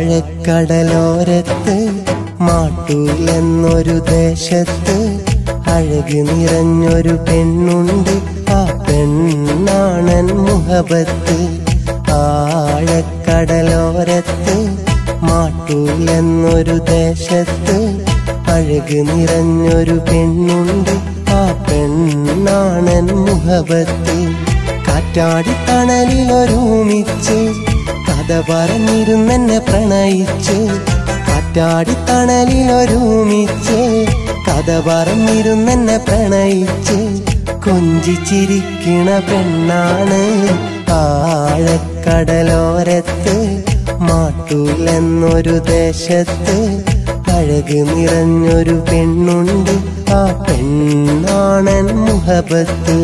ആഴക്കടലോരത്ത് മാട്ടൂലെന്നൊരു ദേശത്ത് അഴക് നിറഞ്ഞൊരു പെണ്ണുണ്ട് ആ പെണ്ണാണൻ മുഹബത്ത് ആഴക്കടലോരത്ത് മാട്ടൂലെന്നൊരു ദേശത്ത് അഴക് നിറഞ്ഞൊരു പെണ്ണുണ്ട് ആ പെണ്ണാണൻ മുഹബത്ത് കാറ്റാടി തണലിലൊരുമിച്ച് കഥ പറഞ്ഞിരുന്നെന്നെ പ്രണയിച്ച് കാറ്റാടി തണലിലൊരുമിച്ച് കഥ പറഞ്ഞിരുന്നെന്നെ പ്രണയിച്ച് കൊഞ്ചിച്ചിരിക്കണ പെണ്ണാണ് ആഴക്കടലോരത്ത് മാട്ടൂലെന്നൊരു ദേശത്ത് അഴക് നിറഞ്ഞൊരു പെണ്ണുണ്ട് ആ പെണ്ണാണൻ മുഹബത്ത്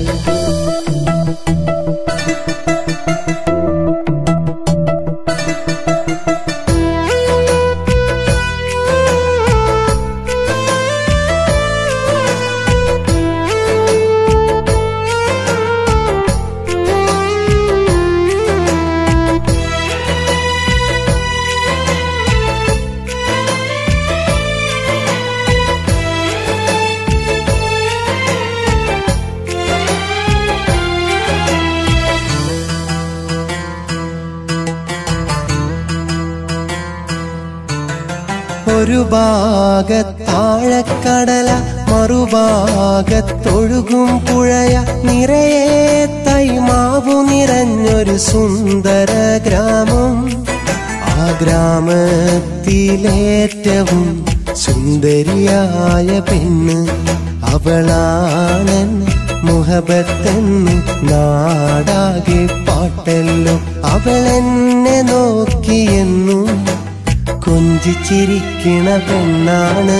ഒരു ഭാഗത്താഴക്കടല മറുഭാഗത്തൊഴുകും പുഴയ നിറയെ തൈമാവു നിറഞ്ഞൊരു സുന്ദര ഗ്രാമം ആ ഗ്രാമത്തിലേറ്റവും സുന്ദരിയായ പെണ്ണ് അവളാണൻ മുഹബത്തെന്ന് നാടാകെ പാട്ടല്ലോ അവളെന്നെ നോക്കിയെന്നും കൊഞ്ചിച്ചിരിക്കണ പെണ്ണാണ്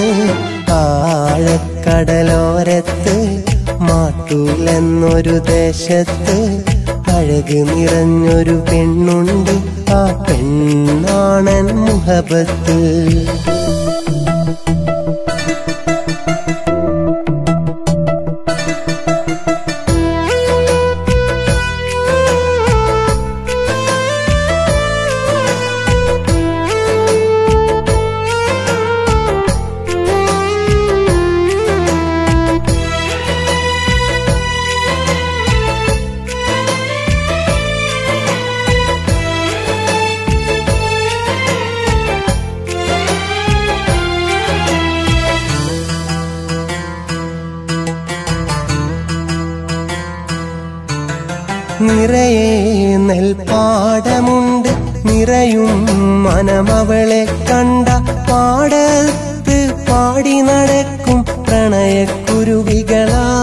ആഴക്കടലോരത്ത് മാട്ടൂലെന്നൊരു ദേശത്ത് അഴക് നിറഞ്ഞൊരു പെണ്ണുണ്ട് ആ പെണ്ണാണൻ മുഹബത്ത് നിറയെ നെൽപ്പാടമുണ്ട് നിറയും മനമവളെ കണ്ട പാടത്ത് പാടി നടക്കും പ്രണയക്കുരുവികളാ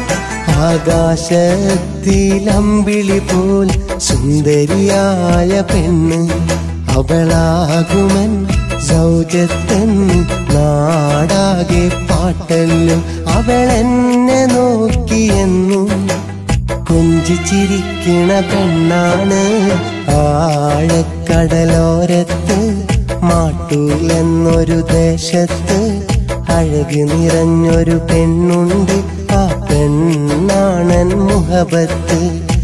ആകാശത്തിലമ്പിളി പോൽ സുന്ദരിയായ പെണ്ണ് അവളാകുമൻ സൗജത്തെന്ന് നാടാകെ പാട്ടല്ലോ അവളെന്നെ നോക്കിയെന്നും കൊഞ്ചിച്ചിരിക്കണ പെണ്ണാണ് ആഴക്കടലോരത്ത് മാട്ടൂലെന്നൊരു ദേശത്ത് അഴക് നിറഞ്ഞൊരു പെണ്ണുണ്ട് ആ പെണ്ണാണൻ മുഹബത്ത്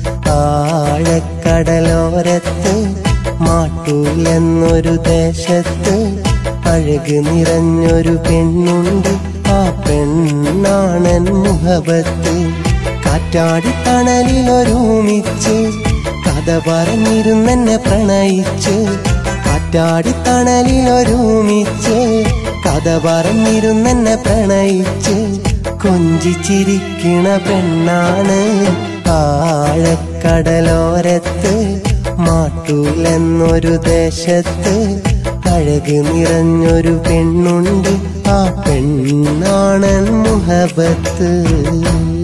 ആഴക്കടലോരത്ത് മാട്ടൂലെന്നൊരു ദേശത്ത് അഴക് നിറഞ്ഞൊരു പെണ്ണുണ്ട് ആ പെണ്ണാണൻ മുഹബത്ത് കാറ്റാടി തണലിലൊരുമിച്ച് കഥ പറഞ്ഞിരുന്നെന്നെ പ്രണയിച്ച് കാറ്റാടി തണലിലൊരുമിച്ച് കഥ പറഞ്ഞിരുന്നെന്നെ പ്രണയിച്ച് കൊഞ്ചിച്ചിരിക്കണ പെണ്ണാണ് ആഴക്കടലോരത്ത് മാട്ടൂലെന്നൊരു ദേശത്ത് അഴക് നിറഞ്ഞൊരു പെണ്ണുണ്ട് ആ പെണ്ണാണൻ മുഹബത്ത്